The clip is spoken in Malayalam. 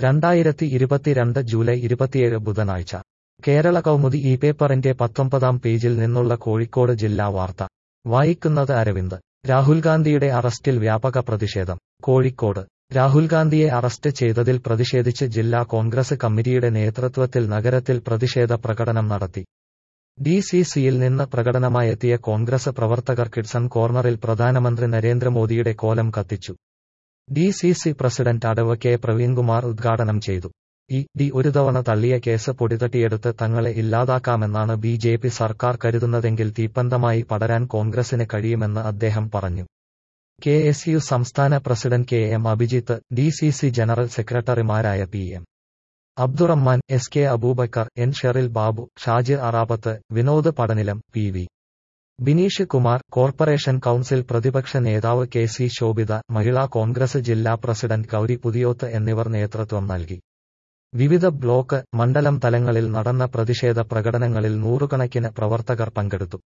രണ്ടായിരത്തി ഇരുപത്തിരണ്ട് ജൂലൈ ഇരുപത്തിയേഴ് ബുധനാഴ്ച കേരള കൗമുദി ഈ പേപ്പറിന്റെ പത്തൊമ്പതാം പേജിൽ നിന്നുള്ള കോഴിക്കോട് ജില്ലാ വാർത്ത വായിക്കുന്നത് അരവിന്ദ് രാഹുൽ ഗാന്ധിയുടെ അറസ്റ്റിൽ വ്യാപക പ്രതിഷേധം കോഴിക്കോട് രാഹുൽ ഗാന്ധിയെ അറസ്റ്റ് ചെയ്തതിൽ പ്രതിഷേധിച്ച് ജില്ലാ കോൺഗ്രസ് കമ്മിറ്റിയുടെ നേതൃത്വത്തിൽ നഗരത്തിൽ പ്രതിഷേധ പ്രകടനം നടത്തി ഡി സി സിയിൽ നിന്ന് പ്രകടനമായെത്തിയ കോൺഗ്രസ് പ്രവർത്തകർ കിഡ്സൺ കോർണറിൽ പ്രധാനമന്ത്രി നരേന്ദ്രമോദിയുടെ കോലം കത്തിച്ചു ഡി സി സി പ്രസിഡന്റ് അടവ് കെ പ്രവീൺകുമാർ ഉദ്ഘാടനം ചെയ്തു ഇ ഡി ഒരു തവണ തള്ളിയ കേസ് പൊടിതട്ടിയെടുത്ത് തങ്ങളെ ഇല്ലാതാക്കാമെന്നാണ് ബി ജെ പി സർക്കാർ കരുതുന്നതെങ്കിൽ തീപ്പന്തമായി പടരാൻ കോൺഗ്രസിന് കഴിയുമെന്ന് അദ്ദേഹം പറഞ്ഞു കെ എസ് യു സംസ്ഥാന president K M Abhijith D C C general സെക്രട്ടറിമാരായ P M Abdurahman S K Aboobacker N Sheril Babu Shajir Arabath Vinod Padanilam P V Bineesh Kumar corporation council പ്രതിപക്ഷ നേതാവ് K C Shobhitha Mahila Congress ജില്ലാ പ്രസിഡന്റ് ഗൌരി പുതിയോത്ത് എന്നിവർ നേതൃത്വം നൽകി വിവിധ ബ്ലോക്ക് മണ്ഡലം തലങ്ങളിൽ നടന്ന പ്രതിഷേധ പ്രകടനങ്ങളിൽ നൂറുകണക്കിന് പ്രവർത്തകർ പങ്കെടുത്തു